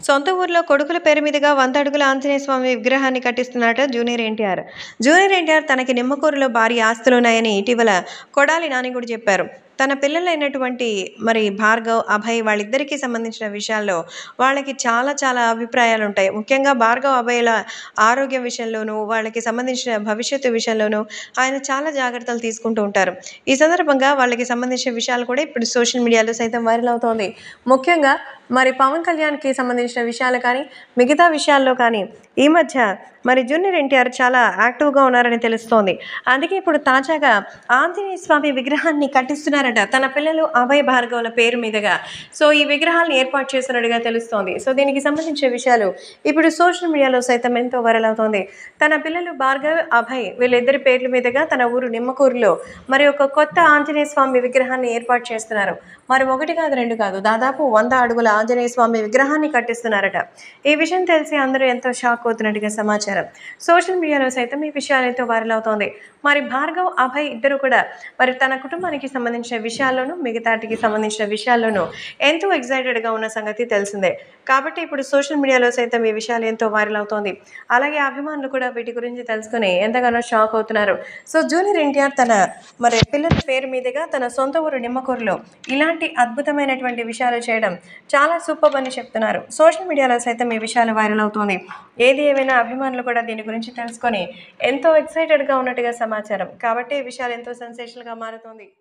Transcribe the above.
సొంత ఊర్లో కొడుకుల పేరు మీదుగా వంద అడుగుల ఆంజనేయ స్వామి విగ్రహాన్ని కట్టిస్తున్నారట జూనియర్ ఎన్టీఆర్ జూనియర్ ఎన్టీఆర్ తనకి నిమ్మకూరులో భారీ ఆస్తులున్నాయని ఇటీవల కొడాలి నాని కూడా చెప్పారు తన పిల్లలైనటువంటి మరి భార్గవ్ అభయ్ వాళ్ళిద్దరికీ సంబంధించిన విషయాల్లో వాళ్ళకి చాలా చాలా అభిప్రాయాలు ఉంటాయి ముఖ్యంగా భార్గవ్ అభయ్ల ఆరోగ్యం విషయంలోనూ వాళ్ళకి సంబంధించిన భవిష్యత్తు విషయంలోనూ ఆయన చాలా జాగ్రత్తలు తీసుకుంటూ ఉంటారు ఈ సందర్భంగా వాళ్ళకి సంబంధించిన విషయాలు కూడా ఇప్పుడు సోషల్ మీడియాలో సైతం వైరల్ అవుతోంది ముఖ్యంగా మరి పవన్ కళ్యాణ్కి సంబంధించిన విషయాలు కానీ మిగతా విషయాల్లో కానీ ఈ మధ్య మరి జూనియర్ ఎన్టీఆర్ చాలా యాక్టివ్గా ఉన్నారని తెలుస్తోంది అందుకే ఇప్పుడు తాజాగా ఆంజనేయ స్వామి విగ్రహాన్ని కట్టిస్తున్నారట తన పిల్లలు అభయ్ భార్గవుల పేరు మీదుగా సో ఈ విగ్రహాలను ఏర్పాటు చేస్తున్నట్టుగా తెలుస్తోంది సో దీనికి సంబంధించిన విషయాలు ఇప్పుడు సోషల్ మీడియాలో సైతం ఎంతో వైరల్ అవుతోంది తన పిల్లలు భార్గవ్ అభయ్ వీళ్ళిద్దరి పేర్ల మీదుగా తన ఊరు నిమ్మకూరులో మరి ఒక కొత్త ఆంజనేయ స్వామి విగ్రహాన్ని ఏర్పాటు చేస్తున్నారు మరి ఒకటి కాదు రెండు కాదు దాదాపు వంద అడుగుల ఆంజనేయ స్వామి విగ్రహాన్ని కట్టిస్తున్నారట ఈ విషయం తెలిసి అందరూ ఎంతో షాక్ అవుతున్నట్టుగా సమాచారం సోషల్ మీడియాలో సైతం ఈ విషయాలు ఎంతో వైరల్ అవుతోంది మరి భార్గవ్ అభయ్ ఇద్దరు కూడా మరి తన కుటుంబానికి సంబంధించిన విషయాల్లోనూ మిగతాటికి సంబంధించిన విషయాల్లోనూ ఎంతో ఎగ్జైటెడ్గా ఉన్న సంగతి తెలిసిందే కాబట్టి ఇప్పుడు సోషల్ మీడియాలో సైతం ఈ విషయాలు ఎంతో వైరల్ అవుతోంది అలాగే అభిమానులు కూడా వీటి గురించి తెలుసుకుని ఎంతగానో షాక్ అవుతున్నారు సో జూనియర్ ఎన్టీఆర్ తన మరి పిల్లల పేరు మీదుగా తన సొంత ఊరు నిమ్మకూరులో ఇలాంటి అద్భుతమైనటువంటి విషయాలు చేయడం చాలా సూపర్ అని చెప్తున్నారు సోషల్ మీడియాలో సైతం ఈ విషయాలు వైరల్ అవుతుంది ఏది ఏమైనా అభిమానులు కూడా దీని గురించి తెలుసుకొని ఎంతో ఎక్సైటెడ్గా ఉన్నట్టుగా సమాచారం కాబట్టి ఈ విషయాలు ఎంతో సెన్సేషన్గా మారుతుంది